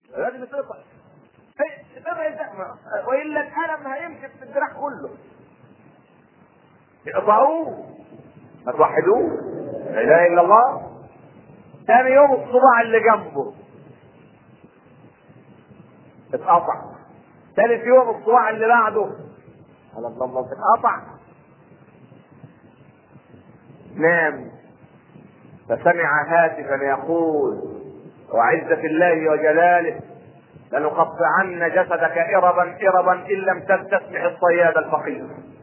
لازم يتقطع والا الالم هيمشي في الدراع كله اقطعوه ما توحدوه لا اله الا الله ثاني يوم الصباع اللي جنبه اتقطع ثالث يوم الصباع اللي بعده على الله الله اتقطع نام فسمع هاتفا يقول وعزة الله وجلاله لنقطعن جسدك إربا إربا إن لم تستسمح الصياد الفقير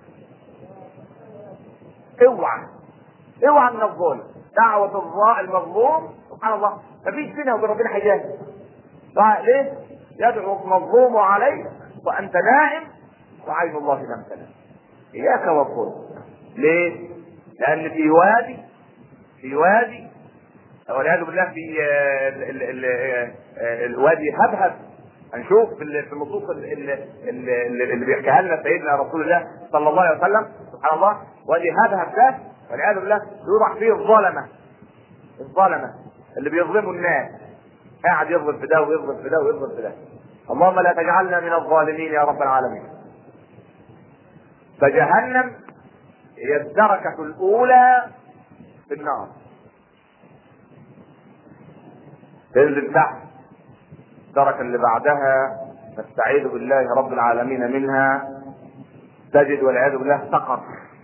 اوعى اوعى من الظلم دعوة الضاء المظلوم سبحان الله مفيش بينها وبين ربنا حجاب ليه؟ يدعو المظلوم عليك وأنت نائم وعين الله لم تنام إياك والظلم ليه؟ لأن في وادي في وادي والعياذ بالله في الوادي هبهب هنشوف في النصوص اللي بيحكيها لنا سيدنا رسول الله صلى الله عليه وسلم سبحان الله وادي هبهب ده والعياذ بالله يوضع فيه الظلمه الظلمه اللي بيظلموا الناس قاعد يظلم في ده ويظلم في ده ويظلم في ده اللهم لا تجعلنا من الظالمين يا رب العالمين فجهنم هي الدركة الأولى في النار تنزل تحت الدركة اللي بعدها نستعيذ بالله رب العالمين منها تجد والعياذ بالله سقط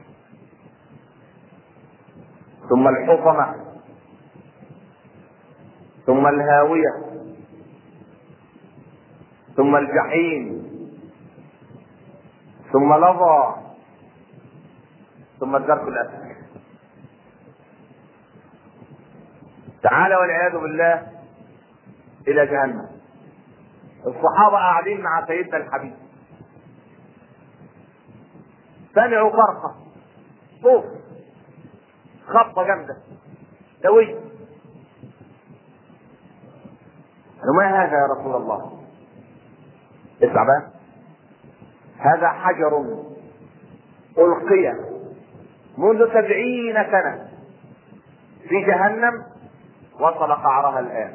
ثم الحطمة ثم الهاوية ثم الجحيم ثم لظى ثم الدرك الأسفل تعالى والعياذ بالله إلى جهنم الصحابة قاعدين مع سيدنا الحبيب سمعوا فرقة صوت خبطة جامدة دوي قالوا ما هذا يا رسول الله اسمع بقى هذا حجر ألقي منذ سبعين سنة في جهنم وصل قعرها الآن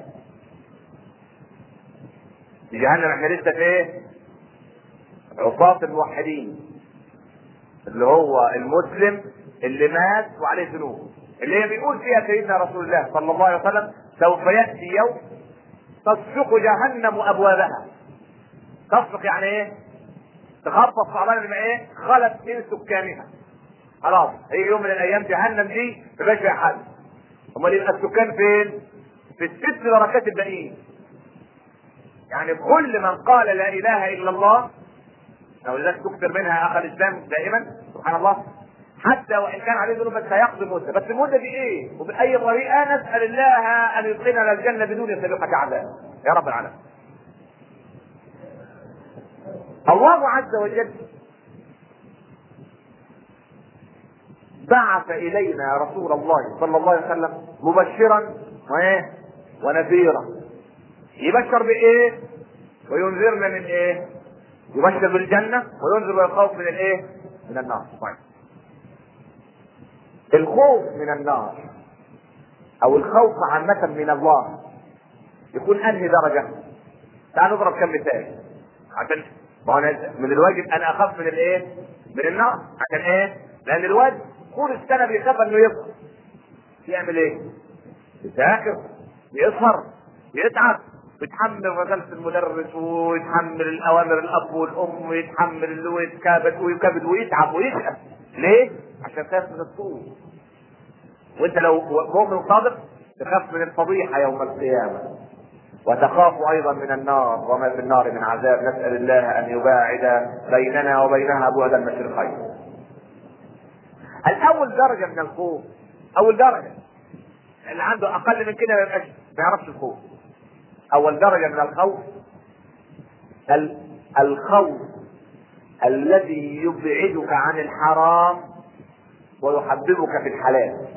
في جهنم احنا لسه في ايه؟ عصاة الموحدين اللي هو المسلم اللي مات وعليه ذنوب اللي هي بيقول فيها سيدنا رسول الله صلى الله عليه وسلم سوف ياتي يوم تصفق جهنم ابوابها تصفق يعني ايه؟ تخبط صعبان من ايه؟ خلت من سكانها خلاص هي يوم من الايام جهنم دي ما بقاش فيها حد امال يبقى السكان فين؟ في الست دركات الباقيين يعني كل من قال لا اله الا الله او لذلك تكثر منها اخ الاسلام دائما سبحان الله حتى وان كان عليه ذنوب بس هيقضي مده بس المده دي ايه؟ وباي طريقه نسال الله ان يدخلنا الجنه بدون سابقه عذاب يا رب العالمين. الله عز وجل بعث الينا رسول الله صلى الله عليه وسلم مبشرا وايه؟ ونذيرا. يبشر بايه؟ وينذرنا من ايه؟ يبشر بالجنة وينذر ويخوف من الايه؟ من النار. طيب. الخوف من النار او الخوف عامة من الله يكون انهي درجة؟ تعال نضرب كم مثال عشان ما هو من الواجب ان اخاف من الايه؟ من النار عشان ايه؟ لان الواد طول السنة بيخاف انه يفطر يعمل ايه؟ يذاكر يسهر يتعب ويتحمل رسالة المدرس ويتحمل الأوامر الأب والأم ويتحمل اللي هو يتكابد ويكبد ويتعب ويشقى ليه؟ عشان خاف من الطول وأنت لو مؤمن صادق تخاف من الفضيحة يوم القيامة وتخاف أيضا من النار وما في النار من عذاب نسأل الله أن يباعد بيننا وبينها بعد المشرقين الأول درجة من الخوف أول درجة اللي عنده أقل من كده ما يبقاش ما يعرفش الخوف اول درجة من الخوف الخوف الذي يبعدك عن الحرام ويحببك في الحلال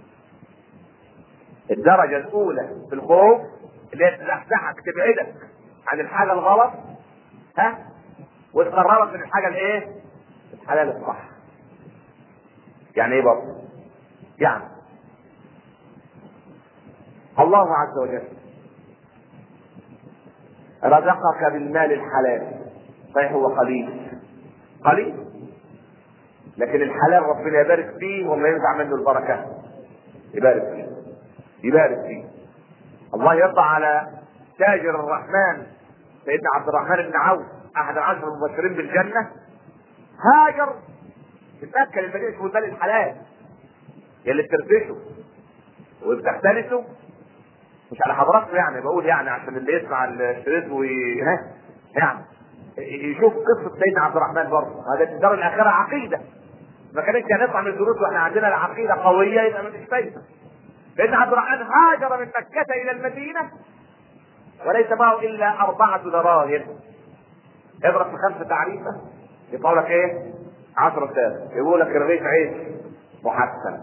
الدرجة الأولى في الخوف اللي هي تزحزحك تبعدك عن الحاجة الغلط ها وتقربك من الحاجة الايه؟ الحلال الصح يعني ايه برضه؟ يعني الله عز وجل رزقك بالمال الحلال صحيح هو قليل قليل لكن الحلال ربنا يبارك فيه وما ينزع منه البركه يبارك فيه يبارك فيه الله يرضى على تاجر الرحمن سيدنا عبد الرحمن بن عوف احد العشر المبشرين بالجنه هاجر تتاكل المدينه في المال الحلال يلي بترفشه وبتختلسه مش على حضراتكم يعني بقول يعني عشان اللي يسمع الشريط وي ها يعني يشوف قصه سيدنا عبد الرحمن برضه هذا الدار الاخره عقيده ما كانتش هنطلع من الدروس واحنا عندنا العقيده قويه يبقى ما فيش فايده سيدنا عبد الرحمن هاجر من مكه الى المدينه وليس معه الا اربعه دراهم اضرب في خمسه تعريفه يطلع لك ايه؟ 10 سنة يقول لك الرغيف عيش محسن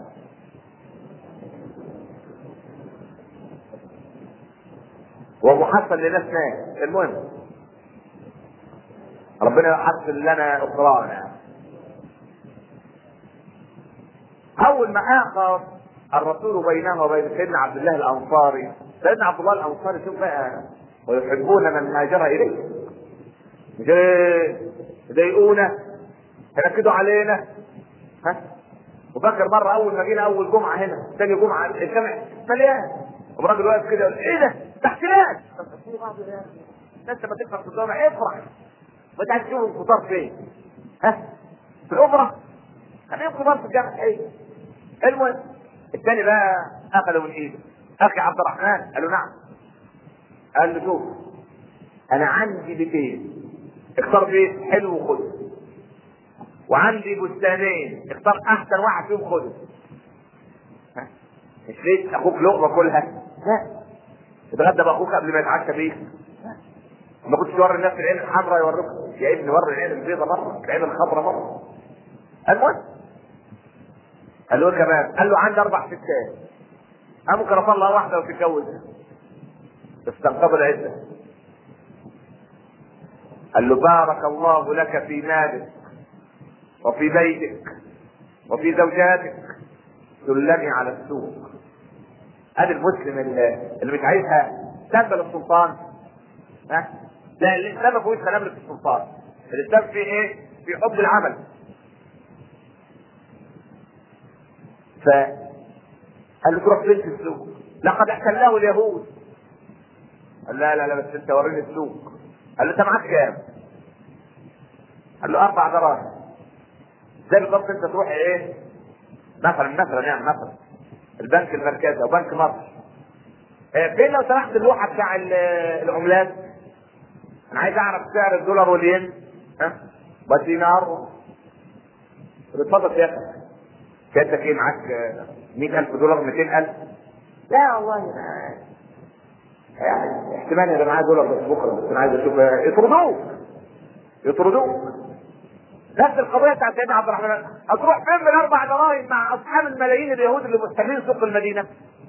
ومحسن لناس ناس المهم ربنا يحسن لنا اخرانا اول ما اخر الرسول بينه وبين سيدنا عبد الله الانصاري سيدنا عبد الله الانصاري شوف بقى ويحبون من هاجر اليه مش يضايقونا يركزوا علينا ها وفاكر مره اول ما جينا اول جمعه هنا ثاني جمعه الجامع مليان والراجل واقف كده يقول ايه ده؟ ده احتلال انت ما تفهم في الجامع افرح وانت عايز تشوف الفطار فين؟ ها؟ في الاوبرا خليهم كبار في الجامع ايه؟ المهم الثاني بقى اخذه من ايده اخي عبد الرحمن قال له نعم قال له شوف انا عندي بيتين اختار بيت حلو وخده وعندي بستانين اختار احسن واحد فيهم خده ها؟ مش ليه اخوك لقمه كلها لا اتغدى باخوك قبل ما يتعشى بيك ما كنتش توري الناس العين الحمراء يوريك يا ابني وري العين البيضاء مره العين الخضراء مره المهم قال له كمان قال له عندي اربع ستات انا ممكن اطلع واحده وتتجوز استنقذ العزه قال له بارك الله لك في مالك وفي بيتك وفي زوجاتك دلني على السوق هذا المسلم اللي, اللي مش عايزها سبب السلطان ها لا الاسلام ما فيهوش كلام في السلطان الاسلام فيه ايه؟ في حب العمل ف قال له تروح فين في السوق؟ لقد احتله اليهود قال لا لا لا بس انت وريني السوق قال له انت معاك كام؟ قال له اربع دراهم زي بالظبط انت تروح ايه؟ مثلا مثلا يعني مثلا البنك المركزي او بنك مصر اه فين لو سمحت اللوحه بتاع العملات؟ انا عايز اعرف سعر الدولار والين ها؟ والدينار اتفضل يا اخي كانتك ايه معاك 100000 دولار 200000 لا والله يعني احتمال يبقى معايا دولار بس بكره بس انا عايز اشوف يطردوك يطردوك نفس القضيه بتاعت سيدنا عبد الرحمن هتروح فين بالاربع دراهم مع اصحاب الملايين اليهود اللي مستحيلين سوق المدينه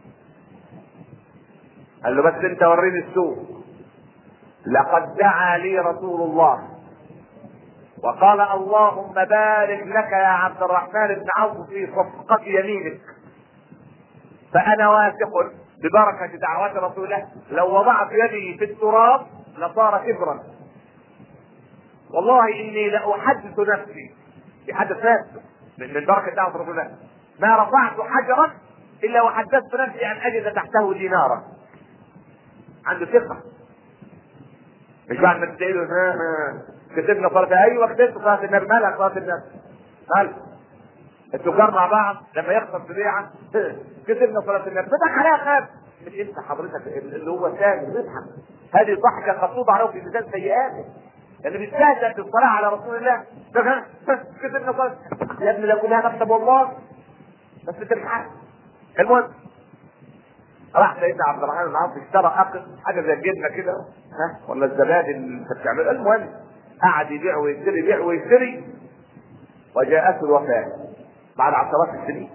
قال له بس انت وريني السوق لقد دعا لي رسول الله وقال اللهم بارك لك يا عبد الرحمن بن عوف في صفقة يمينك فأنا واثق ببركة دعوات رسول الله لو وضعت يدي في التراب لصار كبرا والله إني لأحدث نفسي في حدث نفسي من بركة دعوة رسول الله ما رفعت حجرا إلا وحدثت نفسي أن أجد تحته دينارا عنده ثقة مش بعد ما تسأله ها ها كتبنا صلاة ايوه كتبت صلاة النبي مالها صلاة النبي مال التجار مع بعض لما يخسر في بيعة كتبنا صلاة النبي فتح عليها خاب مش انت حضرتك اللي هو ثاني بيضحك هذه ضحكة خطوبة عليه في ميزان سيئاته اللي بيستهزأ بالصلاة على رسول الله كتبنا صلاة يا ابني لو كلها نكتب والله بس تضحك المهم راح سيدنا عبد الرحمن بن عوف اشترى اقل حاجه زي الجبنه كده ها ولا الزبادي اللي انت بتعملها المهم قعد يبيع ويشتري يبيع ويشتري وجاءته الوفاه بعد عشرات السنين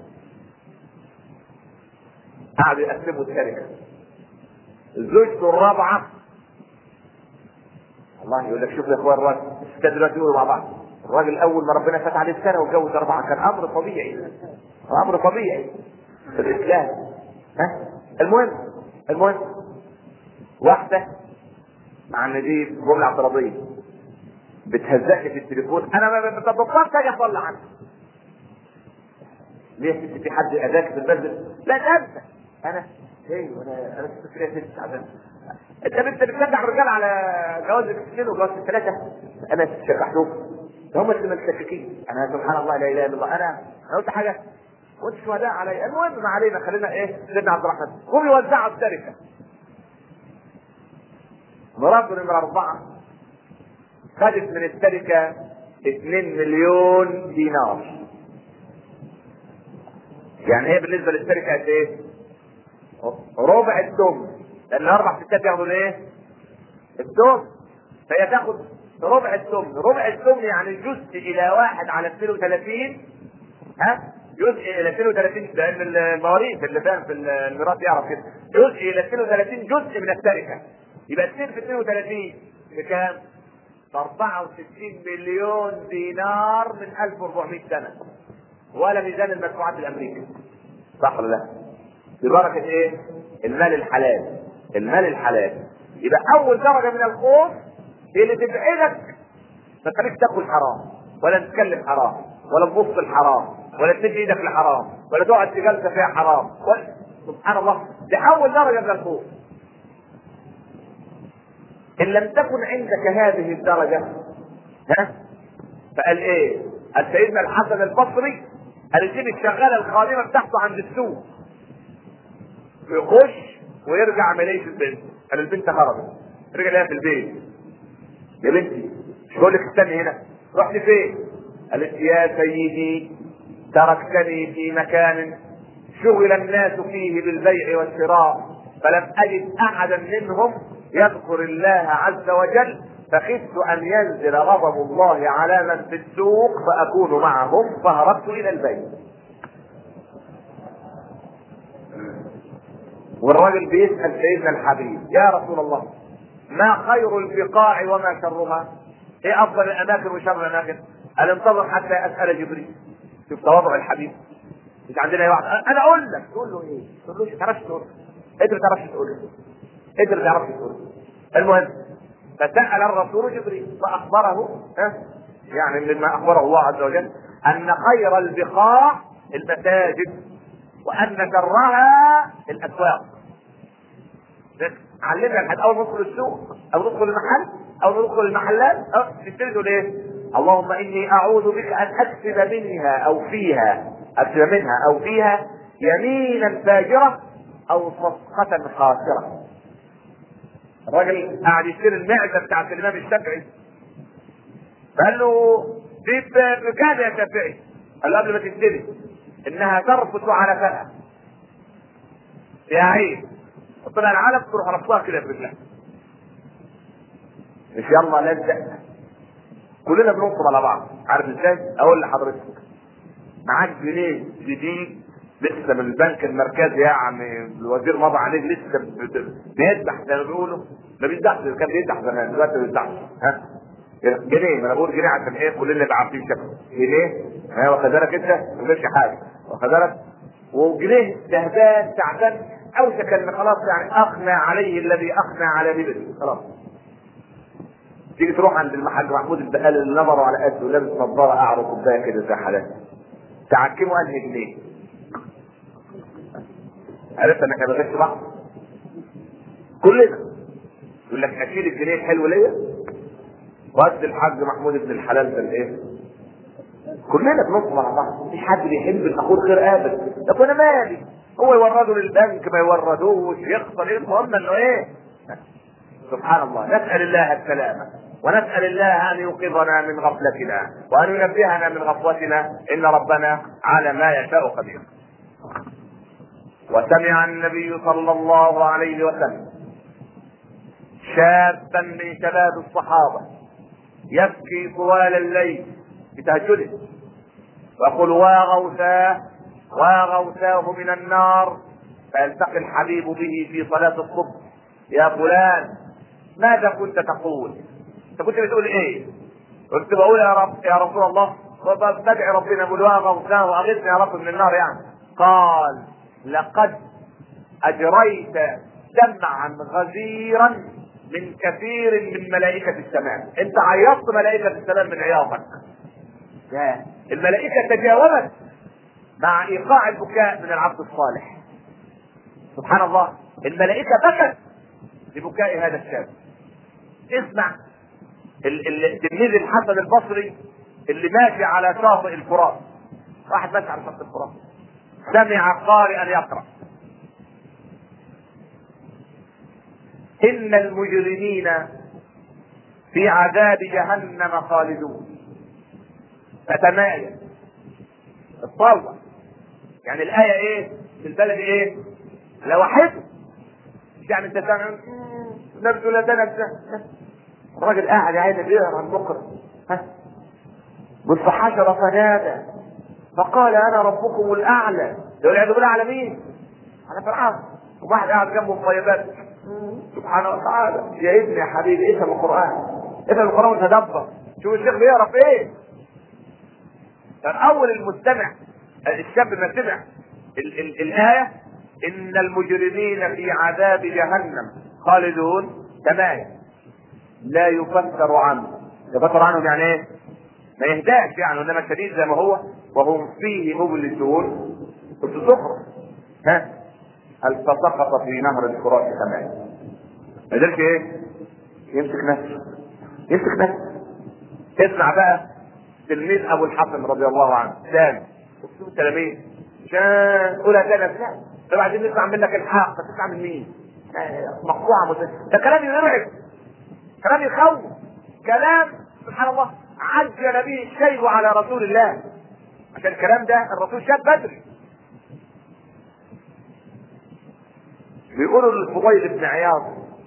قعدوا يقسموا الشركه زوجته الرابعه الله يقول لك شوف يا اخوان الراجل الستات دلوقتي يقولوا مع بعض الراجل اول ما ربنا فتح عليه السنه واتجوز اربعه كان امر طبيعي امر طبيعي في الاسلام ها المهم المهم واحده مع ان دي جمله اعتراضيه بتهزقني في التليفون انا ما بطلت اجي اطلع عنك ليه يا ست في حد اذاك في المسجد؟ لا ده انت انا ايه وانا انا كنت فيها ست تعبان انت انت بتشجع الرجال على جواز الاثنين وجواز الثلاثه انا شجعتهم ده هم اللي متشككين انا سبحان الله لا اله الا الله انا انا قلت حاجه وانت شهداء علي المهم ما علينا خلينا ايه سيدنا عبد الرحمن هم يوزعوا التركه مراته نمرة أربعة خدت من التركة 2 مليون دينار يعني هي بالنسبة للتركة قد إيه؟ ربع التم لأن أربع ستات ياخدوا إيه؟ التم فهي تاخد ربع التم ربع التم يعني جزء إلى واحد على 32 ها؟ جزء الى 32 لان المواريث اللي فاهم في الميراث يعرف كده جزء الى 32 جزء من التركه يبقى 2 في 32 بكام؟ ب 64 مليون دينار من 1400 سنه ولا ميزان المدفوعات الامريكي صح ولا لا؟ ببركه ايه؟ المال الحلال المال الحلال يبقى اول درجه من الخوف هي اللي تبعدك ما تخليك تاكل حرام ولا تتكلم حرام ولا تبص الحرام ولا تمد ايدك لحرام ولا تقعد في جلسه فيها حرام ولا سبحان الله دي اول درجه من الخوف ان لم تكن عندك هذه الدرجه ها فقال ايه؟ قال سيدنا الحسن البصري قال يجيب الشغاله الخادمه بتاعته عند السوق يخش ويرجع ما يلاقيش البنت قال البنت هربت رجع لها في البيت يا بنتي مش بقول لك استني هنا رحت فين؟ قالت يا سيدي تركتني في مكان شغل الناس فيه بالبيع والشراء فلم اجد احدا منهم يذكر الله عز وجل فخفت ان ينزل غضب الله على من في السوق فاكون معهم فهربت الى البيت والراجل بيسال سيدنا الحبيب يا رسول الله ما خير البقاع وما شرها ايه افضل الاماكن وشر الاماكن قال انتظر حتى اسال جبريل شوف تواضع الحبيب مش عندنا واحد انا اقول لك تقول له ايه؟ تقول له ما تعرفش تقول انت ما تعرفش تقول انت ما تعرفش تقول المهم فسال الرسول جبريل فاخبره ها يعني مما اخبره الله عز وجل ان خير البقاع المساجد وان شرها الاسواق علمنا لحد اول ما ندخل السوق او ندخل المحل او ندخل المحلات أو تبتدي تقول ايه؟ اللهم اني اعوذ بك ان اكسب منها او فيها اكسب منها او فيها يمينا فاجره او صفقة خاسرة. الراجل قاعد يشتري المعدة بتاعت الامام الشافعي. فقال له دي بكام يا شافعي؟ قال له قبل ما تشتري انها تربط على فأة. يا عين طلع العلم تروح ربطها كده في رجلها. مش يلا لزق كلنا بننصب على بعض عارف ازاي؟ اقول لحضرتك معاك جنيه جديد لسه من البنك المركزي يعني الوزير مضى عليه لسه بيذبح زي ما بيقولوا ما بيذبحش كان بيذبح زمان دلوقتي ما بيذبحش ها جنيه ما انا بقول جنيه عشان ايه كلنا اللي عارفين شكله جنيه ها واخد بالك انت ما فيش حاجه واخد بالك وجنيه تهبان تعبان اوشك ان خلاص يعني اغنى عليه الذي اغنى على ربه خلاص تيجي تروح عند المحل محمود البقال اللي نظروا على قده ولابس نظاره اعرض كوبايه كده زي حالات تعكمه انهي جنيه عرفت انك بغش بعض كلنا يقول لك اشيل الجنيه الحلو ليا وادي الحاج محمود ابن الحلال ده الايه كلنا بنص مع بعض مفيش حد بيحب الاخوه الخير ابدا طب انا مالي هو يورده للبنك ما يوردوش يخسر ايه المهم انه ايه سبحان الله نسال الله السلامه ونسال الله ان يوقظنا من غفلتنا وان ينبهنا من غفوتنا ان ربنا على ما يشاء قدير وسمع النبي صلى الله عليه وسلم شابا من شباب الصحابه يبكي طوال الليل بتهجده ويقول واغوثاه واغوثاه من النار فيلتقي الحبيب به في صلاه الصبح يا فلان ماذا كنت تقول؟ انت كنت بتقول ايه؟ قلت بقول يا رب يا رسول الله بدعي ربنا بقول واغوثاه واغثني يا رب من النار يعني قال لقد اجريت دمعا غزيرا من كثير من ملائكة السماء انت عيطت ملائكة السماء من عياطك لا الملائكة تجاوبت مع ايقاع البكاء من العبد الصالح سبحان الله الملائكة بكت لبكاء هذا الشاب اسمع التلميذ الحسن البصري اللي ماشي على شاطئ الفرات واحد ماشي على شاطئ الفرات سمع قارئا يقرأ إن المجرمين في عذاب جهنم خالدون فتمايل اتطور يعني الآية إيه؟ في البلد إيه؟ لوحده يعني أنت سامع نبذ لا تنبذ الراجل قاعد يا عيني بيقرا المقرأ ها بص حشر فنادى فقال انا ربكم الاعلى يقول يعذب الاعلى مين؟ على فرعون وواحد قاعد جنبه مطيبات سبحانه وتعالى يا ابني يا حبيبي افهم القران افهم القران وتدبر شوف الشيخ بيقرا في ايه كان اول المستمع الشاب ما سمع ال- ال- الايه ان المجرمين في عذاب جهنم خالدون تمام لا يفتر عنه يفتر عنهم يعني ايه ما يهداش يعني انما الشديد زي ما هو وهم فيه مبلسون كنت تخرج ها هل فسقط في نهر الفرات تمام ما قدرش ايه يمسك نفسه يمسك نفسه اسمع بقى تلميذ ابو الحسن رضي الله عنه ثاني اسلوب التلاميذ عشان قولها تاني لا طب عايزين نسمع منك الحق تسمع من مين؟ مقطوعه مت... ده كلام يرعب كلام يخوف كلام سبحان الله عجل به الشيء على رسول الله عشان الكلام ده الرسول شاب بدري بيقولوا للفضيل بن عياض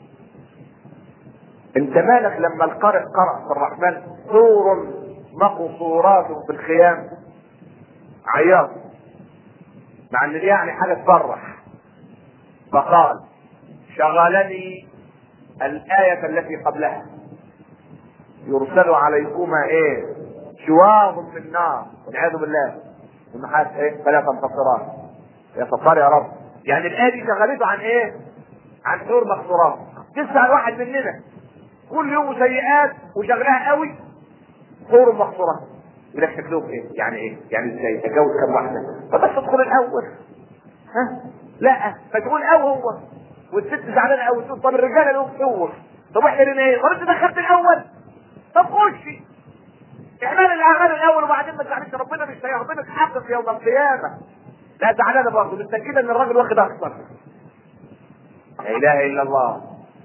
انت مالك لما القارئ قرأ في الرحمن سور مقصورات في الخيام عياض مع ان دي يعني حاجه تفرح فقال شغلني الآية التي قبلها يرسل عليكما ايه شواظ من نار والعياذ بالله النحاس ايه فلا تنتصران يا ستار يا رب يعني الآية دي شغلته عن ايه عن حور مقصورات تسمع الواحد مننا كل يوم سيئات وشغلها قوي حور مقصورات يقول لك شكلهم ايه يعني ايه يعني ازاي اتجوز كم واحده فبس تدخل الاول ها لا فتقول او هو والست زعلانه قوي تقول طب الرجاله لهم صور طب احنا لنا ايه؟ طب انت دخلت الاول طب خشي اعمل الاعمال الاول وبعدين ما تزعلش ربنا مش هياخدك حقك يوم القيامه لا زعلانه برضه متاكده ان الراجل واخد اخطر لا اله الا الله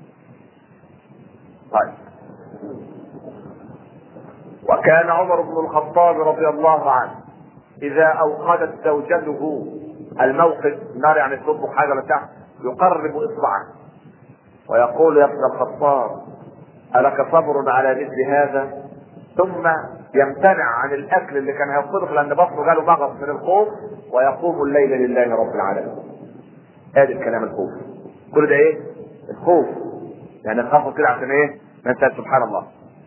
طيب وكان عمر بن الخطاب رضي الله عنه اذا اوقدت زوجته الموقد النار يعني تطبخ حاجه ولا بتاع يقرب اصبعه ويقول يا ابن الخطاب الك صبر على مثل هذا ثم يمتنع عن الاكل اللي كان هيصرف لان بطنه جاله مغص من الخوف ويقوم الليل لله رب العالمين ادي الكلام الخوف كل ده ايه الخوف يعني نخاف كده عشان ايه ننسى سبحان الله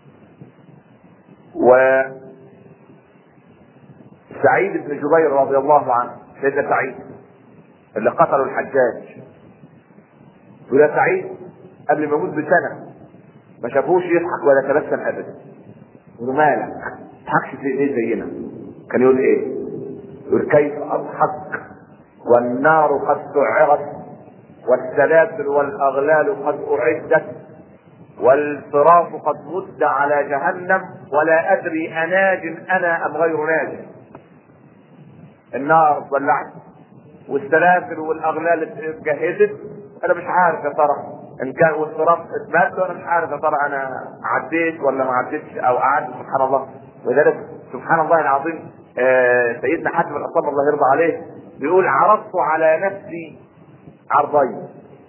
و سعيد بن جبير رضي الله عنه سيدنا سعيد اللي قتلوا الحجاج يقول يا سعيد قبل ما يموت بسنه ما شافوش يضحك ولا تبسم ابدا يقول مالك ما تضحكش في ايه زينا كان يقول ايه يقول كيف اضحك والنار قد سعرت والسلاسل والاغلال قد اعدت والفراش قد مد على جهنم ولا ادري اناج انا ام غير ناج النار ولعت والسلاسل والاغلال اتجهزت انا مش عارف يا ترى ان كان والصراط اتمد وانا مش عارف يا ترى انا عديت ولا ما عديتش او قعدت سبحان الله ولذلك سبحان الله العظيم آه سيدنا حاتم الاصم الله يرضى عليه بيقول عرضت على نفسي عرضين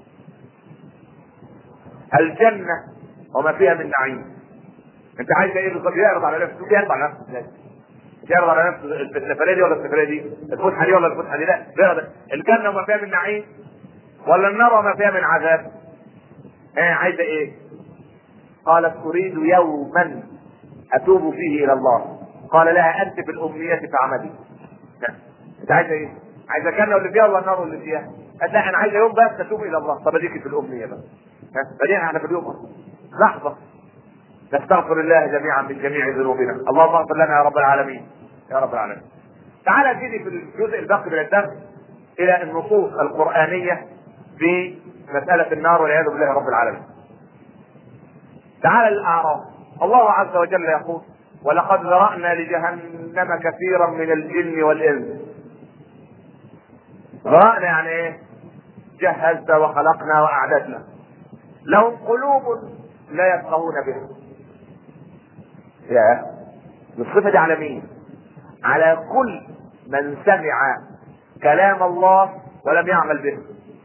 الجنه وما فيها من نعيم انت عايز ايه بالظبط يعرض على نفسه يعرض على نفسه ازاي يعرض على نفسه السفريه دي ولا السفريه دي الفسحه دي ولا الفسحه دي لا بيعرض الجنه وما فيها من نعيم ولا النار وما فيها من عذاب ايه عايزه ايه قالت اريد يوما اتوب فيه الى الله قال لها انت في الامنيه فاعملي انت عايزه ايه عايزه الجنه واللي فيها ولا النار واللي فيها قالت لا انا عايزه يوم بس اتوب الى الله طب اديكي في الامنيه بقى بدينا احنا في اليوم لحظه نستغفر الله جميعا من جميع ذنوبنا اللهم اغفر لنا يا رب العالمين يا رب العالمين تعالى سيدي في الجزء الباقي من الدرس الى النصوص القرانيه في مساله النار والعياذ بالله رب العالمين تعالى الاعراف الله عز وجل يقول ولقد ذرانا لجهنم كثيرا من الجن والانس ذرانا يعني ايه جهزنا وخلقنا واعددنا لهم قلوب لا يفقهون بها يا الصفه دي على مين على كل من سمع كلام الله ولم يعمل به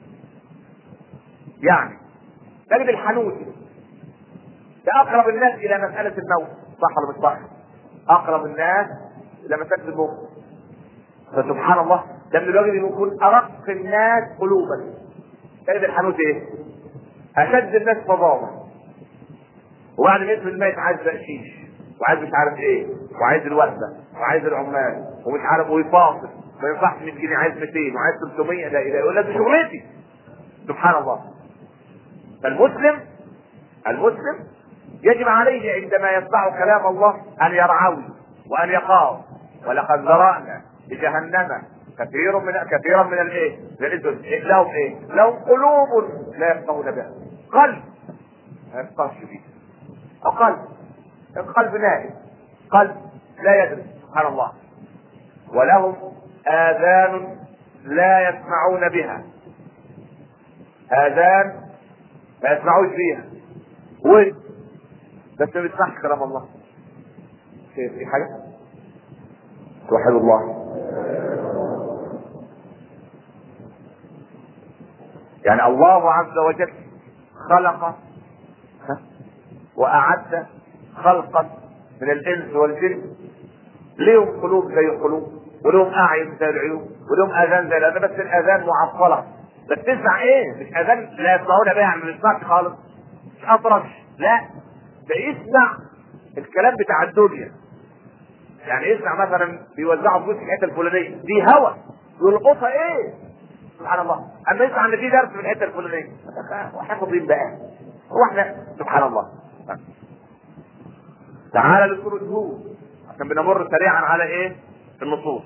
يعني تجد الحنوتي ده اقرب الناس الى مساله الموت صح ولا مش صح؟ اقرب الناس الى مساله الموت فسبحان الله ده من الواجب يكون ارق الناس قلوبا تجد الحنوتي ايه؟ اشد الناس فظاظه وبعد ما يدخل الميت عايز بقشيش وعايز مش عارف ايه وعايز الوردة وعايز العمال ومش عارف ويفاصل ما ينفعش 100 جنيه عايز 200 وعايز 300 لا اله يقول لك دي شغلتي سبحان الله فالمسلم المسلم يجب عليه عندما يسمع كلام الله ان يرعوي وان يخاف ولقد ذرانا لجهنم كثير من كثيرا من الايه؟ من الإنس لهم ايه؟ لهم قلوب لا يفقهون بها قلب ما يفقهش به او قلب القلب نائم قلب لا يدري سبحان الله ولهم آذان لا يسمعون بها آذان ما يسمعوش بيها و بس ما بيسمعش كلام الله شايف في حاجة توحد الله يعني الله عز وجل خلق وأعد خلقا من الانس والجن ليهم قلوب زي القلوب ولهم اعين زي العيون ولهم اذان زي الاذان بس الاذان معطله بس تسمع ايه مش اذان لا يسمعون بها يعني ما يسمعش خالص مش اطرش لا ده يسمع الكلام بتاع الدنيا يعني يسمع مثلا بيوزعوا فلوس في الحته الفلانيه دي هوا يلقطها ايه سبحان الله اما يسمع ان في درس في الحته الفلانيه واحنا فاضيين بقى هو احنا سبحان الله تعالى لسورة هود عشان بنمر سريعا على ايه النصوص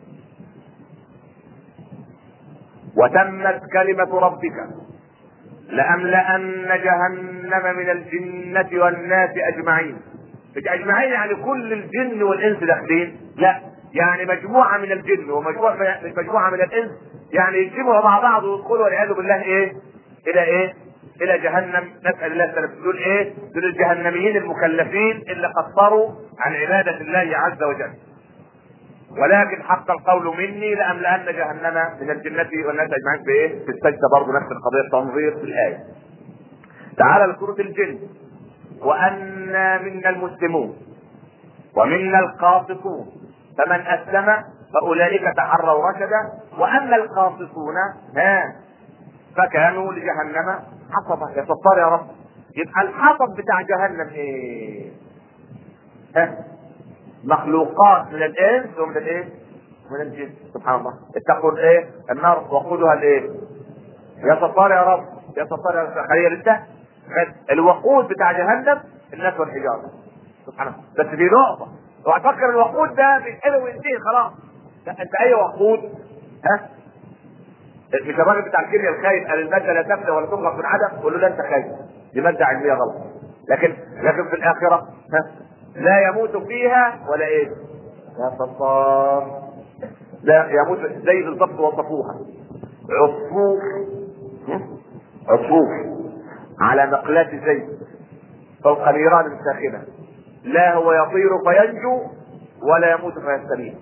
وتمت كلمة ربك لأملأن جهنم من الجنة والناس أجمعين مش أجمعين يعني كل الجن والإنس داخلين لا يعني مجموعة من الجن ومجموعة مجموعة من الإنس يعني يجتمعوا مع بعض ويدخلوا والعياذ بالله إيه إلى إيه الى جهنم نسال الله السلامه دول ايه؟ دول الجهنميين المكلفين اللي قصروا عن عباده الله عز وجل. ولكن حق القول مني لاملأن جهنم من الجنة والناس اجمعين في ايه؟ في السجده برضه نفس القضيه تنظير في الايه. تعالى لسوره الجن وانا منا المسلمون ومنا القاسطون فمن اسلم فاولئك تحروا رشدا واما القاسطون ها فكانوا لجهنم حطبا يا ستار يا رب يبقى الحطب بتاع جهنم ايه؟ ها؟ مخلوقات من الانس ومن الايه؟ من الجن سبحان الله اتقوا الايه؟ النار وقودها الايه؟ يا ستار يا رب يا ستار يا رب تخيل انت الوقود بتاع جهنم الناس والحجاره سبحان الله بس في نقطه اوعى تفكر الوقود ده بيتحل وينتهي خلاص لا انت اي وقود ها مش الراجل بتاع الكيمياء الخايف قال الماده لا تفنى ولا تخلق من عدم قول له لا انت خايف دي ماده علميه غلط لكن لكن في الاخره ها لا يموت فيها ولا ايه؟ يا ستار لا يموت زي بالظبط وصفوها عصفور عصفور على مقلات زيت فوق نيران ساخنه لا هو يطير فينجو ولا يموت فيستميت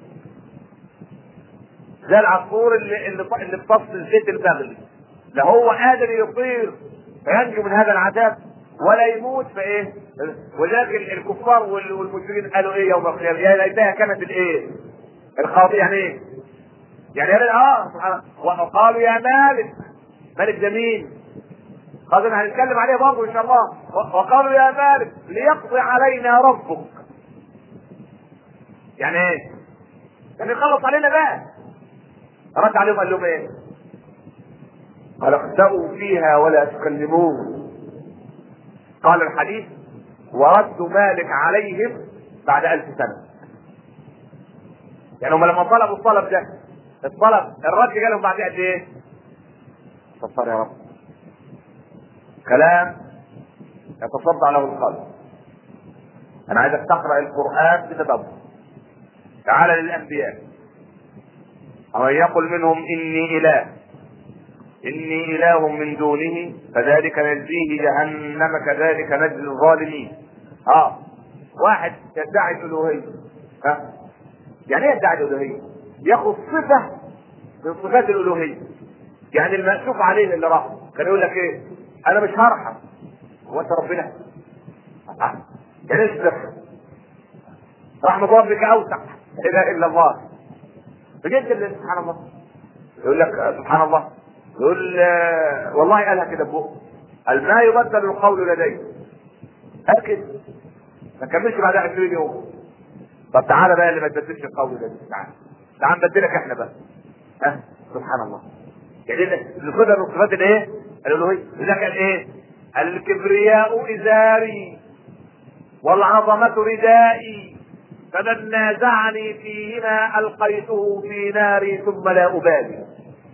زي العصفور اللي اللي اللي بطفس الزيت البغلي لا هو قادر يطير فينجو من هذا العذاب ولا يموت فايه ولكن الكفار والمشركين قالوا ايه يوم القيامه يا ليتها كانت الايه القاضي يعني ايه يعني اه سبحان الله وقالوا يا مالك مالك ده مين قالوا هنتكلم عليه برضه ان شاء الله وقالوا يا مالك ليقضي علينا ربك يعني ايه يعني يخلص علينا بقى رد عليهم قال لهم ايه قال اخسأوا فيها ولا تكلمون قال الحديث ورد مالك عليهم بعد ألف سنة يعني هم لما طلبوا الطلب ده الطلب الرد جالهم بعد قد ايه؟ صفر يا رب كلام يتصدع له القلب انا عايزك تقرا القران بتدبر تعال للانبياء او يقل منهم اني اله اني اله من دونه فذلك نجزيه جهنم كذلك نجزي الظالمين اه واحد يدعي الالوهيه ها يعني ايه يدعي الالوهيه ياخذ صفه من صفات الالوهيه يعني المأسوف عليه اللي راح كان يقول لك ايه انا مش هرحم هو انت ربنا آه. يعني ايش ده رحمة ربك اوسع لا اله الا الله بجد اللي سبحان الله يقول لك سبحان الله يقول آه، والله قالها كده بقه قال ما يبدل القول لدي قال كده ما كملش بعدها 20 يوم طب تعالى بقى اللي ما تبدلش القول ده تعالى تعال نبدلك احنا بقى ها سبحان الله يعني الصفه من صفات الايه؟ الالوهيه لذلك قال ايه؟ الكبرياء ازاري والعظمه ردائي فمن نازعني فيهما القيته في ناري ثم لا ابالي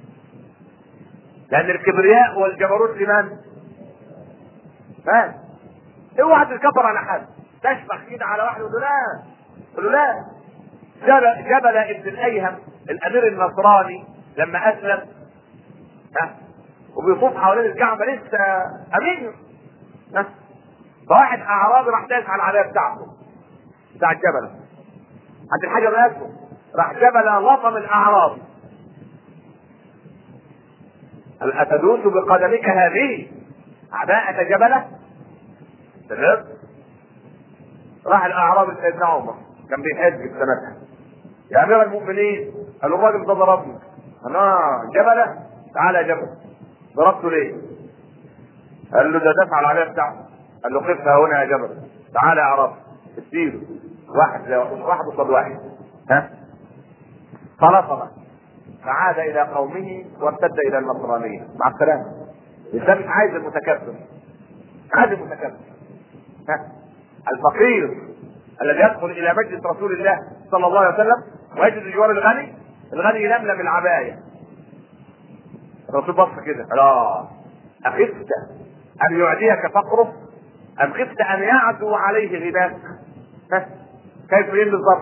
لان الكبرياء والجبروت لمن؟ ها؟ اوعى تتكبر على حد تشفخ كده على واحد وتقول لا تقول له لا جبل, جبل ابن الايهم الامير النصراني لما اسلم ها وبيطوف حوالين الكعبه لسه امين ها فواحد اعرابي راح داس على العبايه بتاعته بتاع الجبل عند الحجر الاسود راح جبل لطم الاعرابي هل اتدوس بقدمك هذه عباءة جبلة؟ تمام؟ راح الاعرابي سيدنا عمر كان بيحج في سنتها يا امير المؤمنين قال له الراجل ده ضربني انا جبله تعالى يا جبل ضربته ليه؟ قال له ده دفع العليه بتاعته قال له قف هنا يا جبل تعالى يا عرب اديله واحد واحد قصاد واحد ها فنصر فعاد الى قومه وارتد الى النصرانيه مع السلامه الانسان مش عايز المتكبر مش عايز المتكبر ها الفقير الذي يدخل الى مجلس رسول الله صلى الله عليه وسلم ويجد جوار الغني الغني يلملم العبايه الرسول بص كده لا اخفت ان يعديك فقره ام خفت ان يعدو عليه غناك ها كيف يلبس بالظبط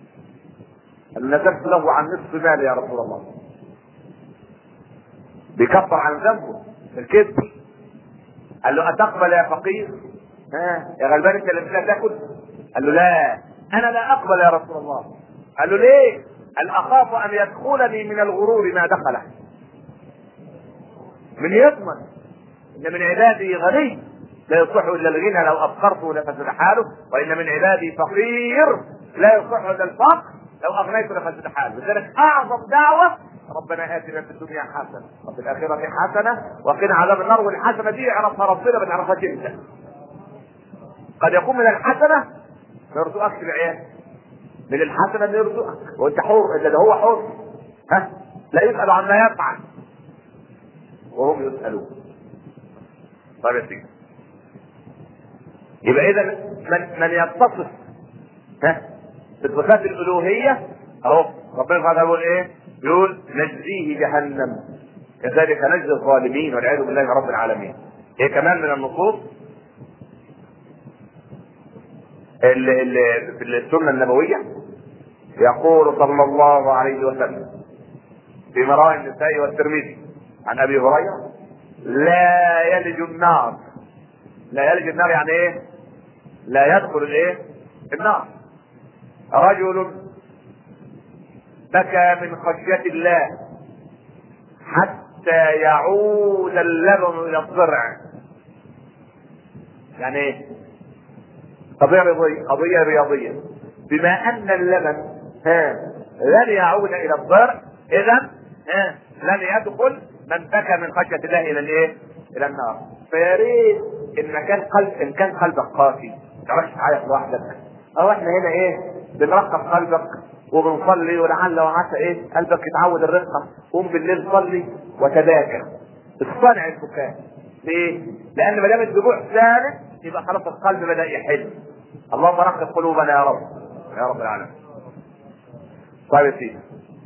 نزلت له عن نصف مالي يا رسول الله بيكفر عن ذنبه الكذب قال له اتقبل يا فقير ها يا غلبان انت اللي مش تاكل قال له لا انا لا اقبل يا رسول الله قال له ليه قال اخاف ان يدخلني من الغرور ما دخله من يضمن ان من عبادي غني لا يصح الا الغنى لو ابقرته لفسد حاله وان من عبادي فقير لا يصح الا الفقر لو اغنيته لفسد حاله لذلك اعظم دعوه ربنا اتنا في الدنيا حسنه وفي الاخره حسنه وقنا عذاب النار والحسنه دي يعرفها ربنا ما تعرفهاش انت قد يكون من الحسنه يرزقك في العيال من الحسنه ان يرزقك وانت حر الا ده هو حر ها لا يسال عما يفعل وهم يسالون طيب يا سيدي يبقى اذا من من يتصف ها بصفات الالوهيه اهو ربنا سبحانه يقول ايه؟ يقول نجزيه جهنم كذلك نجزي الظالمين والعياذ بالله رب العالمين. ايه كمان من النصوص اللي اللي في السنه النبويه يقول صلى الله عليه وسلم في مراء النساء والترمذي عن ابي هريره لا يلج النار لا يلج النار يعني ايه؟ لا يدخل الايه؟ النار رجل بكى من خشية الله حتى يعود اللبن الى الضرع يعني ايه؟ قضية رياضية قضية رياضية بما ان اللبن ها لن يعود الى الضرع اذا ها لن يدخل من بكى من خشية الله الى الايه؟ الى النار فيا ريت ان كان قلب ان كان قلبك قاسي ما تعرفش تعيط لوحدك او احنا هنا ايه بنرقب قلبك وبنصلي ولعل وعسى ايه قلبك يتعود الرقه قوم بالليل صلي وتذاكر اصطنع البكاء ليه؟ لان ما دام الدموع ثابت يبقى خلاص القلب بدا يحل اللهم رقق قلوبنا يا رب يا رب العالمين طيب يا سيدي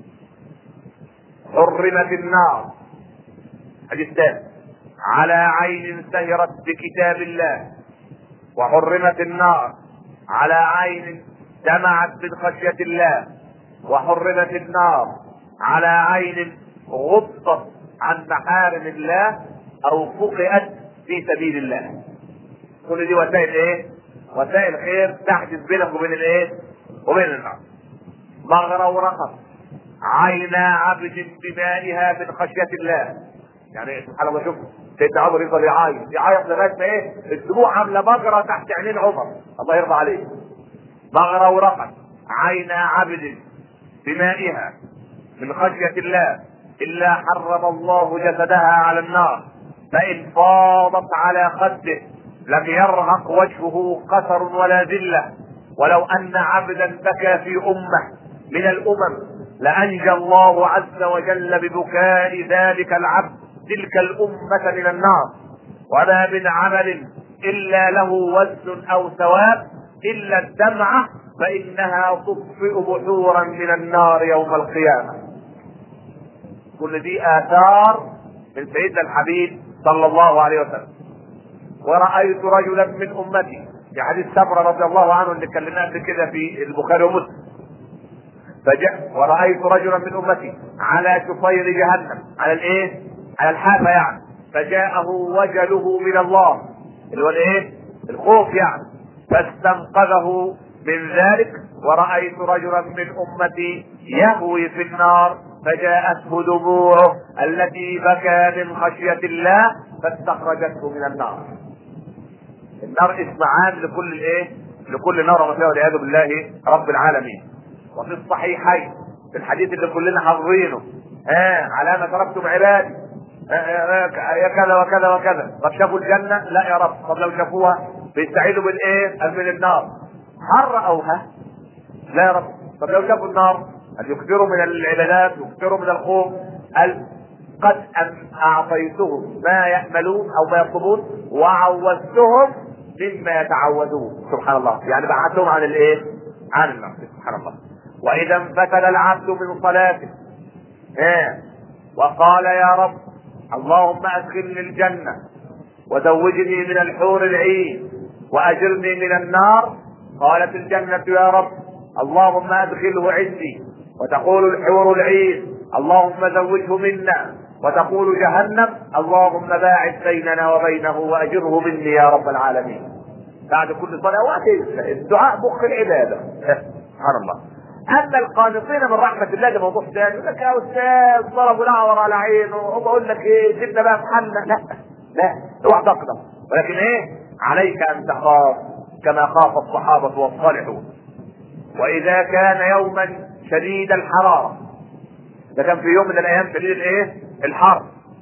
حرمت النار حديث ثاني على عين سهرت بكتاب الله وحرمت النار على عين دمعت من خشية الله وحرمت النار على عين غطت عن محارم الله او فقئت في سبيل الله كل دي وسائل ايه وسائل خير تحدث بينك وبين الايه وبين النار مغرورقة عينا عبد بمائها من خشية الله يعني سبحان الله شوف سيدنا عمر يفضل يعيط يعيط لغايه ما ايه الدموع عامله مجرى تحت عينين عمر الله يرضى عليه مغرورقة عينا عبد بمائها من خشية الله إلا حرم الله جسدها على النار فإن فاضت على خده لم يرهق وجهه قصر ولا ذلة ولو أن عبدا بكى في أمة من الأمم لأنجى الله عز وجل ببكاء ذلك العبد تلك الأمة من النار وما من عمل إلا له وزن أو ثواب إلا الدمعة فإنها تطفئ بحورا من النار يوم القيامة كل دي آثار من سيدنا الحبيب صلى الله عليه وسلم ورأيت رجلا من أمتي في حديث سمرة رضي الله عنه اللي اتكلمنا قبل كده في البخاري ومسلم فجاء ورأيت رجلا من أمتي على شفير جهنم على الإيه؟ على الحافة يعني فجاءه وجله من الله اللي هو الإيه؟ الخوف يعني فاستنقذه من ذلك ورأيت رجلا من أمتي يهوي في النار فجاءته دموعه التي بكى من خشية الله فاستخرجته من النار النار اسم عام لكل الايه لكل نار فيها والعياذ بالله رب العالمين وفي الصحيحين في الحديث اللي كلنا حافظينه ها على ما تركتم عبادي يا كذا وكذا وكذا طب شافوا الجنة لا يا رب طب لو شافوها بيستعيدوا من ايه من النار هل رأوها لا يا رب طب لو شافوا النار أن يكثروا من العبادات يكثروا من الخوف قال قد أن أعطيتهم ما يأملون أو ما يطلبون وعوزتهم مما يتعوذون سبحان الله يعني بعدتهم عن الايه؟ عن النار سبحان الله وإذا انفتل العبد من صلاته ايه وقال يا رب اللهم أدخلني الجنة وزوجني من الحور العين وأجرني من النار قالت الجنة يا رب اللهم أدخله عندي وتقول الحور العين اللهم زوجه منا وتقول جهنم اللهم باعد بيننا وبينه واجره مني يا رب العالمين بعد كل صلوات الدعاء مخ العباده سبحان الله اما القانطين من رحمه الله ده موضوع ثاني يقول لك يا استاذ ضربوا الاعور على عينه وبقول لك ايه سيبنا بقى في حالنا لا لا اوعى تقدم ولكن ايه عليك ان تخاف كما خاف الصحابه والصالحون واذا كان يوما شديد الحراره ده كان في يوم من الايام شديد الايه الحر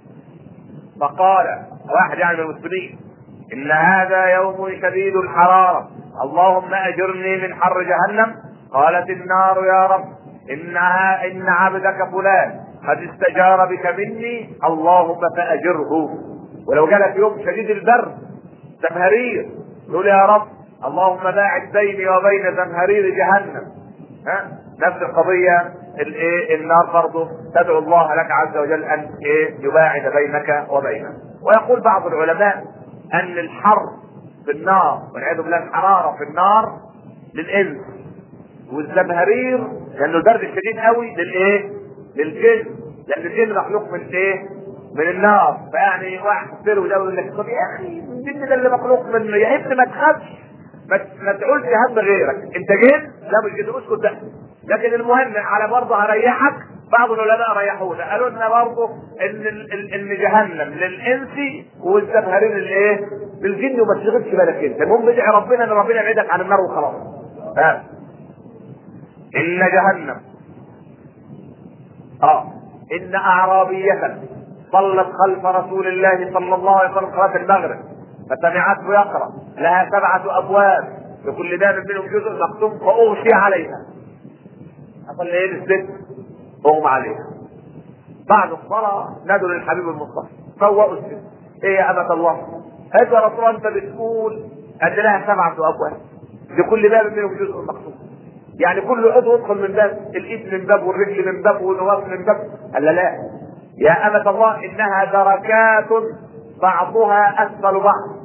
فقال واحد يعني من المسلمين ان هذا يوم شديد الحراره اللهم اجرني من حر جهنم قالت النار يا رب انها ان عبدك فلان قد استجار بك مني اللهم فاجره ولو جالك يوم شديد البرد زمهرير يقول يا رب اللهم باعد بيني وبين زمهرير جهنم ها نفس القضيه الايه النار برضه تدعو الله لك عز وجل ان ايه يباعد بينك وبينه ويقول بعض العلماء ان الحر في النار والعياذ بالله الحراره في النار للانس والزمهرير لانه البرد الشديد قوي للايه؟ للجن لان الجن مخلوق من ايه؟ من النار فيعني واحد يصير وده يقول لك طب يا اخي الجن ده اللي مخلوق منه يا ابني ما تخافش ما ما تقولش هم غيرك انت جن لا مش جن اسكت ده لكن المهم على برضه هريحك بعض العلماء ريحونا قالوا لنا برضه ان ال- ان جهنم للانس والزمهرير للايه؟ للجن وما تشغلش بالك انت المهم ادعي ربنا ان ربنا يبعدك عن النار وخلاص ها ان جهنم اه ان اعرابية صلت خلف رسول الله صلى الله عليه وسلم صلاة المغرب فسمعته يقرأ لها سبعة ابواب لكل باب منهم جزء مختوم فاغشي عليها حصل لي ايه للست اغمى عليها بعد الصلاة نادوا للحبيب المصطفى فوقوا الست ايه يا أبة الله هذا رسول انت بتقول أن لها سبعة أبواب لكل باب منهم جزء مقصود يعني كل عضو يدخل من باب الايد من باب والرجل من باب والراس من باب قال لا يا أمة الله إنها دركات بعضها أسفل بعض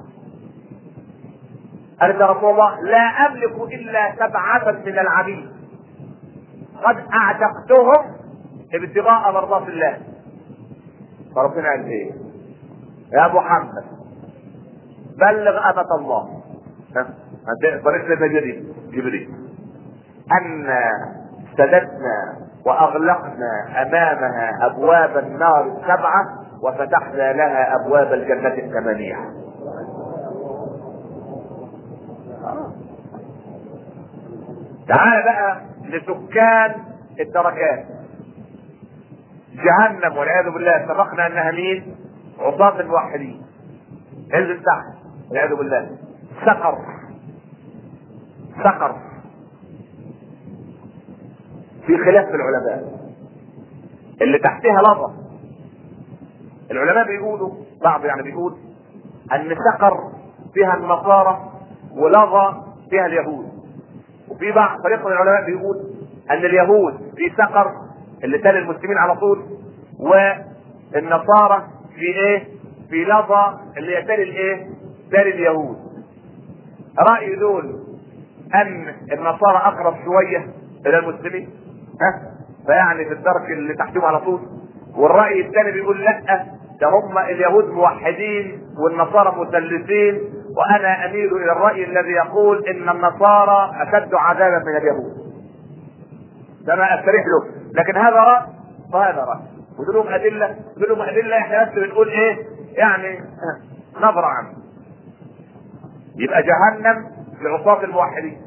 قالت يا رسول الله لا أملك إلا سبعة من العبيد قد أعتقتهم ابتغاء مرضات الله فربنا قال إيه؟ يا محمد بلغ أمة الله ها؟ طريق جبريل جبريل أن سددنا وأغلقنا أمامها أبواب النار السبعة وفتحنا لها أبواب الجنة الثمانية تعال بقى لسكان الدركات جهنم والعياذ بالله سبقنا انها مين؟ عصاة الموحدين انزل تحت والعياذ بالله سقر سقر في خلاف في العلماء اللي تحتها لظى العلماء بيقولوا بعض يعني بيقول ان سقر فيها النصارى ولظى فيها اليهود وفي بعض فريق من العلماء بيقول ان اليهود في سقر اللي تالي المسلمين على طول والنصارى في ايه في لظى اللي يتالي الايه تالي اليهود رأي دول ان النصارى اقرب شوية الى المسلمين ها فيعني في الدرك اللي تحتهم على طول والرأي الثاني بيقول لا ده هم اليهود موحدين والنصارى مثلثين وانا اميل الى الرأي الذي يقول ان النصارى اشد عذابا من اليهود ده ما استريح له لكن هذا رأي وهذا رأي ودول ادله دول ادله احنا بس بنقول ايه يعني نظرة عنه يبقى جهنم لعصاة الموحدين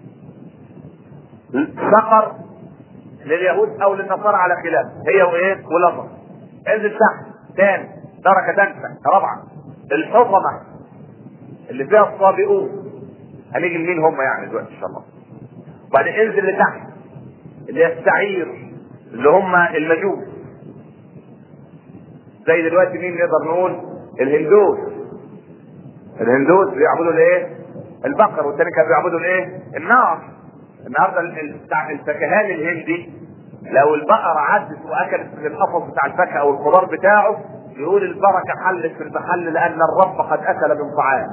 سقر لليهود او للنصارى على خلاف هي وايه ولظى انزل تحت ثاني درجه ثالثه رابعه الحطمه اللي فيها الصابئون هنيجي لمين هم يعني دلوقتي ان شاء الله وبعدين انزل لتحت اللي هي السعير اللي هم المجوس زي دلوقتي مين نقدر نقول الهندوس الهندوس بيعبدوا الايه البقر والتاني كانوا بيعبدوا الايه النار النهارده بتاع الفكهان الهندي لو البقرة عدت واكلت من القفص بتاع الفاكهة او الخضار بتاعه يقول البركة حلت في المحل لان الرب قد اكل من طعام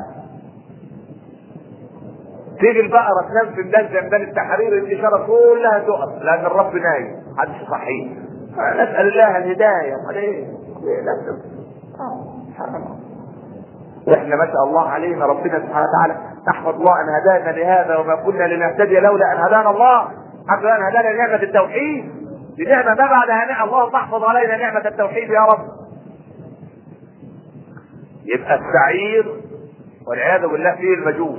تيجي البقرة تنام في ميدان زي ميدان التحرير الاشارة كلها تقف لان الرب نايم محدش يصحيه نسأل الله الهداية امال ايه؟ لازم واحنا ما شاء الله علينا ربنا سبحانه وتعالى نحمد الله ان هدانا لهذا وما كنا لنهتدي لولا ان هدانا الله حتى ان هدانا لنعمة التوحيد دي نعمة ما بعدها نعمة اللهم احفظ علينا نعمة التوحيد يا رب يبقى السعير والعياذ بالله فيه المجوس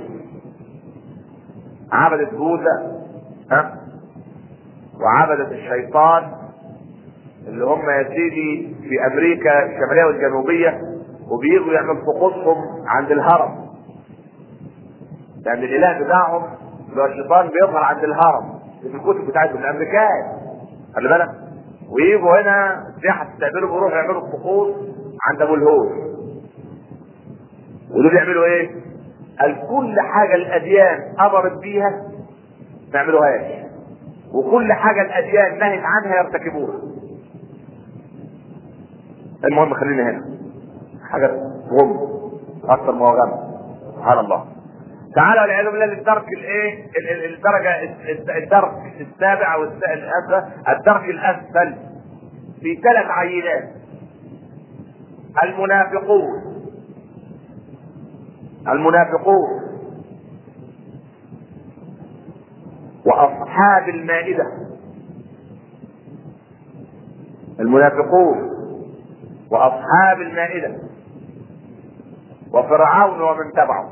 عبدت بوذا ها وعبدت الشيطان اللي هم يا سيدي في امريكا الشماليه والجنوبيه وبيجوا يعملوا طقوسهم عند الهرم لان الاله بتاعهم اللي هو الشيطان بيظهر عند الهرم في الكتب بتاعتهم الامريكان خلي بالك ويجوا هنا سياحه تستقبلوا بيروحوا يعملوا الطقوس عند ابو الهول ودول يعملوا ايه؟ قال كل حاجه الاديان امرت بيها ما يعملوهاش وكل حاجه الاديان نهت عنها يرتكبوها المهم خلينا هنا حاجه غم اكثر ما هو غم سبحان الله تعالى والعياذ بالله للدرك الايه الدرجه الدرك السابع او الاسفل الدرك الاسفل في ثلاث عينات المنافقون المنافقون واصحاب المائده المنافقون واصحاب المائده وفرعون ومن تبعه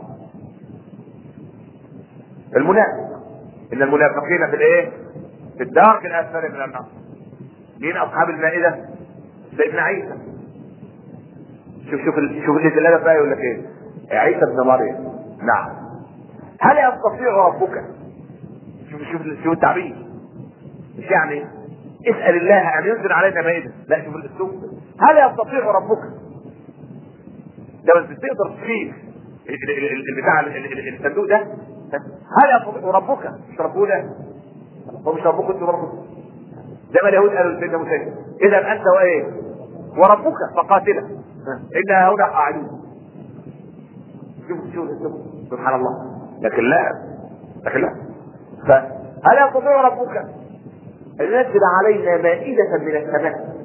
المنافق ان المنافقين في الايه في الدرك الاسفل من النار مين اصحاب المائده سيدنا عيسى شوف شوف شوف اللي الادب بقى يقول لك ايه عيسى ابن مريم نعم هل يستطيع ربك شوف شوف شوف التعبير مش يعني اسال الله ان ينزل علينا مائده لا شوف الاسلوب هل يستطيع ربك ده بس تقدر تشيل ال- ال- ال- بتاع ال- ال- الصندوق ده هل يستطيع ربك مش ربنا هو مش ربك انت ربك زي ما اليهود قالوا لسيدنا موسى اذا انت وايه وربك فقاتلا انا هنا قاعدون شوف شوف شوف سبحان الله لكن لا لكن لا فهل يستطيع ربك ان ينزل علينا مائدة من السماء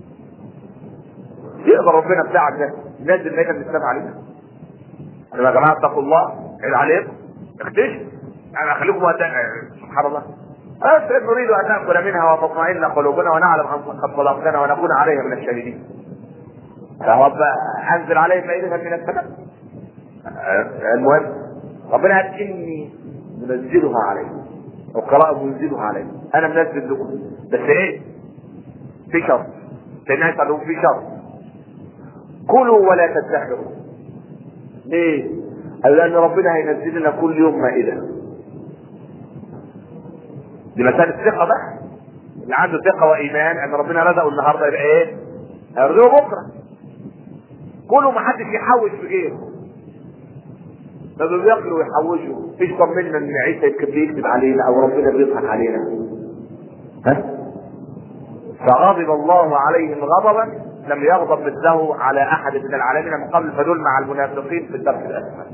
يقدر ربنا بتاعك ده ينزل مائدة من السماء علينا يا جماعة اتقوا الله عيد عليكم اكتشف انا اخليكم وقت سبحان الله بس نريد ان ناكل منها وتطمئن قلوبنا ونعلم ان قد صدقتنا ونكون عليها من الشاهدين يا رب انزل عليهم مائدة من السماء المهم ربنا قال اني منزلها عليكم القراءة منزلها عليكم انا منزل لكم بس ايه في شرط سيدنا عيسى قال لهم في شرط كلوا ولا تدخروا ليه؟ قال لان ربنا هينزل لنا كل يوم مائدة دي مسألة ثقة بقى اللي عنده ثقة وإيمان أن ربنا رزقه النهاردة يبقى إيه؟ هيرزقه بكرة كله ما حدش يحوش في غيره فدول ياكلوا ويحوشوا ايش طمنا ان عيسى يمكن بيكذب علينا او ربنا بيضحك علينا ها فغضب الله عليهم غضبا لم يغضب مثله على احد من العالمين من قبل فدول مع المنافقين في الدرك الاسفل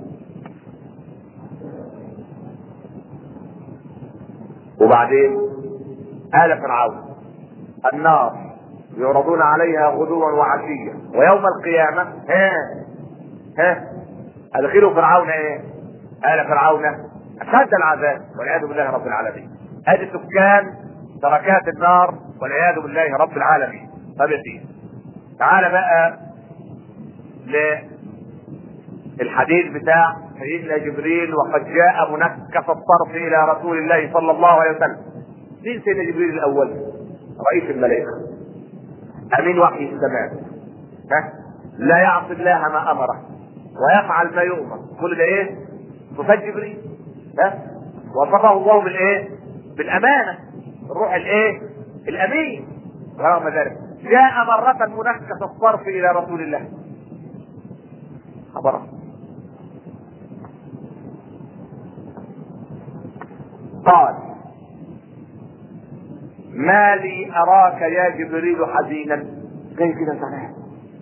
وبعدين آل فرعون النار يعرضون عليها غدوا وعشيا ويوم القيامة ها ها أدخلوا فرعون ايه؟ آل فرعون أشد العذاب والعياذ بالله رب العالمين ادي سكان دركات النار والعياذ بالله رب العالمين طب يا سيدي تعال بقى للحديث بتاع سيدنا جبريل وقد جاء منكس الطرف الى رسول الله صلى الله عليه وسلم مين سيدنا جبريل الاول رئيس الملائكه امين وحي السماء ها لا يعصي الله ما امره ويفعل ما يؤمر كل ده ايه صفات جبريل ها وصفه الله بالايه بالامانه الروح الايه الامين ورغم ذلك جاء مرة منكس الصرف إلى رسول الله خبره قال ما لي أراك يا جبريل حزينا جاي كده زعلان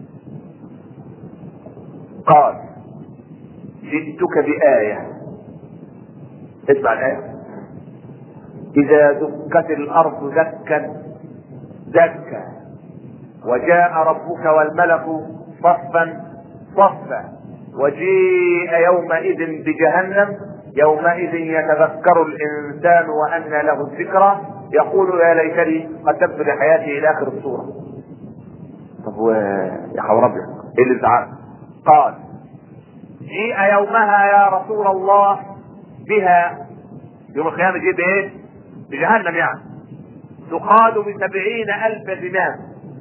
قال جئتك بآية اسمع الآية إذا دكت الأرض دكا دكا وجاء ربك والملك صفا صفا وجيء يومئذ بجهنم يومئذ يتذكر الإنسان وأن له الذكرى يقول يا ليتني قدمت لحياتي إلى آخر السورة طب و... يا حول ربي ايه اللي زعل قال جيء يومها يا رسول الله بها يوم القيامة جيء بايه بجهنم يعني تقاد بسبعين ألف زمام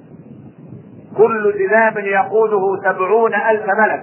كل زمام يقوده سبعون ألف ملك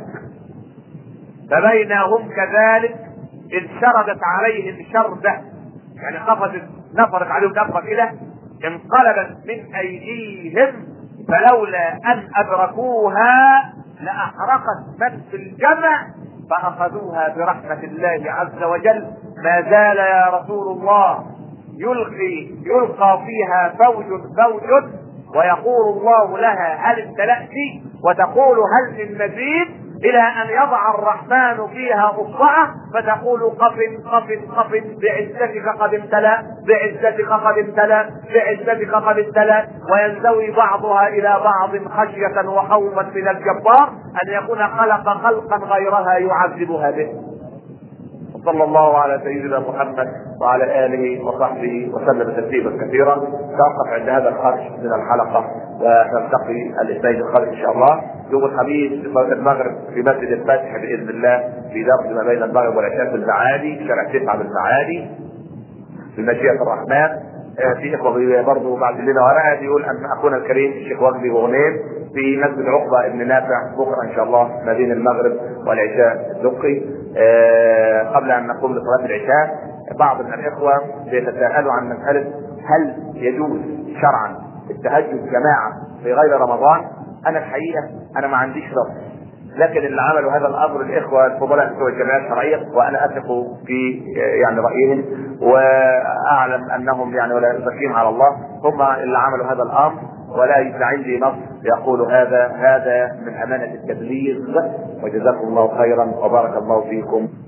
فبينهم كذلك انشردت عليهم شردة يعني قفزت نفرت عليهم نفرة كده انقلبت من أيديهم فلولا أن أدركوها لأحرقت من في الجمع فأخذوها برحمة الله عز وجل ما زال يا رسول الله يلقي يلقى فيها فوج فوج ويقول الله لها هل امتلأت وتقول هل من مزيد الى ان يضع الرحمن فيها اصبعه فتقول قف قف قف بعزتك قد امتلأ بعزتك قد امتلأ بعزتك قد امتلأ وينزوي بعضها الى بعض خشية وخوفا من الجبار ان يكون خلق خلقا غيرها يعذبها به صلى الله على سيدنا محمد وعلى اله وصحبه وسلم تسليما كثيرا توقف عند هذا الخرج من الحلقه ونلتقي الاثنين الخارج ان شاء الله يوم الخميس في صلاه المغرب في مسجد الفتح باذن الله في درس ما بين المغرب والعشاء في المعادي شارع تسعه بالمعادي بمشيئه الرحمن آه، في اخوه برضه بعد لنا ورقه بيقول ان اخونا الكريم الشيخ وجدي غنيم في مسجد عقبه ابن نافع بكره ان شاء الله ما بين المغرب والعشاء الدقي آه، قبل ان نقوم بصلاه العشاء بعض من الاخوه بيتساءلوا عن مساله هل يجوز شرعا التهجد جماعه في غير رمضان انا الحقيقه انا ما عنديش رد لكن اللي عملوا هذا الامر الاخوه الفضلاء بتوع الجمعيات الشرعيه وانا اثق في يعني رايهم واعلم انهم يعني ولا يزكيهم على الله هم اللي عملوا هذا الامر ولا ليس عندي نص يقول هذا هذا من امانه التبليغ وجزاكم الله خيرا وبارك الله فيكم